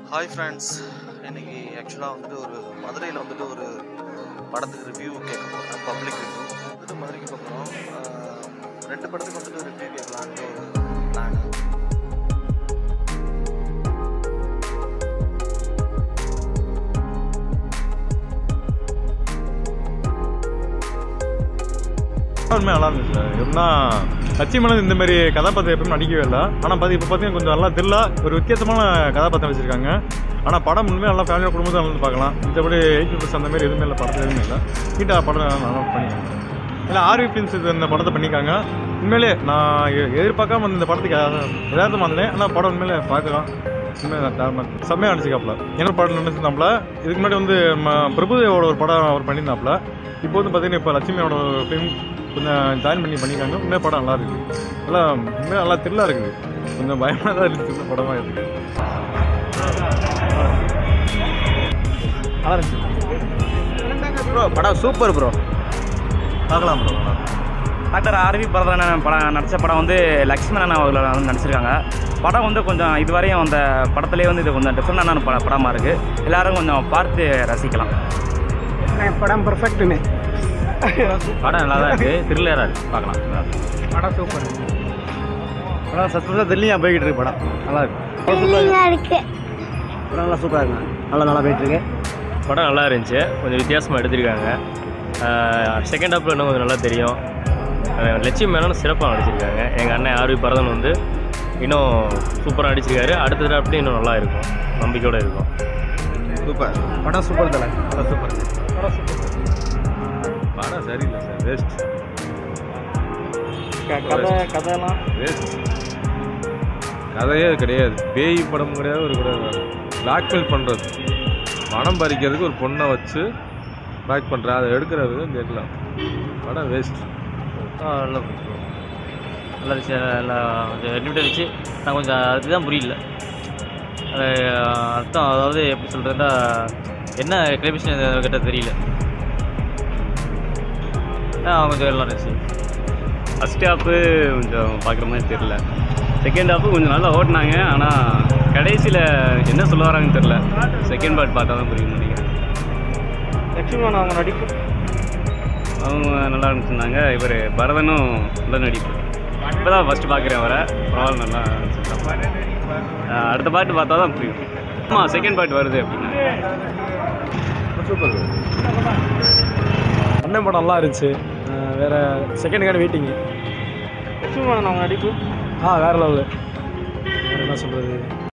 Hi friends இன்னைக்கு ஆக்சுவலாக வந்துட்டு ஒரு மதுரையில் வந்துட்டு ஒரு படத்துக்கு ரிவ்யூ கேட்க போகிறேன் பப்ளிக் ரிவ்யூ வந்துட்டு மதுரைக்கு போகிறோம் ரெண்டு படத்துக்கு வந்துட்டு ரிவ்யூ கேட்கலான்ட்டு ஒரு பிளான் உண்மை நல்லா இருந்துச்சு சார் எப்படின்னா லட்சுமணன் இந்த மாதிரி கதாபாத்திரம் எப்பவும் நடிக்கவே இல்லை ஆனால் பார்த்து இப்போ பார்த்தீங்கன்னா கொஞ்சம் நல்லா தெரியல ஒரு வித்தியாசமான கதாபாத்திரம் வச்சிருக்காங்க ஆனால் படம் உண்மையாக நல்லா ஃபேமிலியாக குடும்பத்தில் வந்து பார்க்கலாம் மற்றபடி எயிட் ப்ளஸ் அந்த மாதிரி எதுவுமே இல்லை படத்தில் எதுவுமே இல்லை நீட்டாக படம் நல்லா பண்ணியிருக்காங்க இல்லை ஆர்வி ஃபிலிம்ஸ் இது இந்த படத்தை பண்ணியிருக்காங்க உண்மையிலே நான் எ- எதிர்பார்க்காம வந்து இந்த படத்துக்கு யதார்த்தமாக இருந்தேன் ஆனால் படம் உண்மையிலே பார்க்கலாம் உண்மையாக செம்மையாக நடிச்சிக்காப்புல என்ன படம் நினைச்சிருந்தாப்புல இதுக்கு முன்னாடி வந்து நம்ம பிரபுதேவோட ஒரு படம் அவர் பண்ணியிருந்தாப்புல இப்போ வந்து பார்த்தீங்கன்னா இப்போ லட்சுமியோட ஃபிலிம் கொஞ்சம் ஜாயின் பண்ணி பண்ணியிருக்காங்க உண்மையாக படம் நல்லா இருக்கு நல்லா உண்மையாக நல்லா த்ரில்லாக இருக்குது கொஞ்சம் பயமாக தான் இருந்துச்சு இந்த படமாக இருக்குது நல்லா இருந்துச்சு ப்ரோ படம் சூப்பர் ப்ரோ பார்க்கலாம் ப்ரோ டாக்டர் ஆர்வி பரதன் படம் நடித்த படம் வந்து லக்ஷ்மணன் அவர்கள் வந்து நடிச்சிருக்காங்க படம் வந்து கொஞ்சம் இதுவரையும் அந்த படத்துலேயே வந்து இது கொஞ்சம் டிஃப்ரெண்டான பட படமாக இருக்குது எல்லாரும் கொஞ்சம் பார்த்து ரசிக்கலாம் படம் பர்ஃபெக்ட்டுன்னு படம் நல்லா தான் இருக்குது த்ரில்லராக இருக்குது பார்க்கலாம் படம் சூப்பர் படம் சஸ்பென்ஸாக தெரியலையா போய்கிட்டு இருக்கு படம் நல்லா இருக்கு த்ரில்லிங்காக இருக்கு படம் நல்லா சூப்பராக இருக்குங்க நல்லா நல்லா போயிட்டு இருக்கு படம் நல்லா இருந்துச்சு கொஞ்சம் வித்தியாசமாக எடுத்திருக்காங்க செகண்ட் ஹாப்பில் இன்னும் கொஞ்சம் நல்லா தெரியும் அஹ் லட்சுமி மேனனும் சிறப்பாக நடிச்சிருக்காங்க எங்கள் அண்ணன் ஆர்வி பரதன் வந்து இன்னும் சூப்பராக நடிச்சிருக்காரு அடுத்த ஹாப்லேயும் இன்னும் நல்லா இருக்கும் நம்பிக்கையோடு இருக்கும் சூப்பர் படம் சூப்பர் தலை படம் சூப்பர் படம் சரியில்லை சார் வேஸ்ட் கதை கதையெல்லாம் வேஸ்ட் கதையே கிடையாது பேய் படம் கிடையாது ஒரு கிடையாது பிளாக்மெயில் பண்ணுறது பணம் பறிக்கிறதுக்கு ஒரு பொண்ணை வச்சு பேக் பண்ணுற அதை எடுக்கிற விதம் தெரியல படம் வேஸ்ட் நல்லா நல்லா இருந்துச்சு நல்லா ரெண்டு வச்சு நான் கொஞ்சம் அதுதான் புரியல அது அர்த்தம் அதாவது எப்படி சொல்கிறதா என்ன கிளைபிஷன் கிட்ட தெரியல ஆ கொஞ்சம் நல்லா இருந்துச்சு ஃபஸ்ட் ஹாஃபு கொஞ்சம் பார்க்குற மாதிரி தெரில செகண்ட் ஹாஃபு கொஞ்சம் நல்லா ஓட்டினாங்க ஆனால் கடைசியில் என்ன சொல்ல வராங்கன்னு தெரில செகண்ட் பார்ட் பார்த்தா தான் புரியும் நினைக்கிறேன் லட்சுமணன் அவங்க நடிப்பு அவங்க நல்லா நடிச்சிருந்தாங்க இவர் பரதனும் நல்ல நடிப்பு இப்போ தான் ஃபஸ்ட்டு பார்க்குறேன் அவரை பரவாயில்ல நல்லா நடிச்சிருக்காங்க. ஆஹ் அடுத்த பாட்டு பார்த்தா தான் புரியும் ஆமாம் செகண்ட் பார்ட் வருது அப்படின்னா சூப்பர் அண்ணன் படம் நல்லா இருந்துச்சு அஹ் வேற செகண்டுக்கான வெயிட்டிங்கு லட்சுமணன் அவங்க நடிப்பு ஆ வேற லெவலு வேற என்ன சொல்கிறது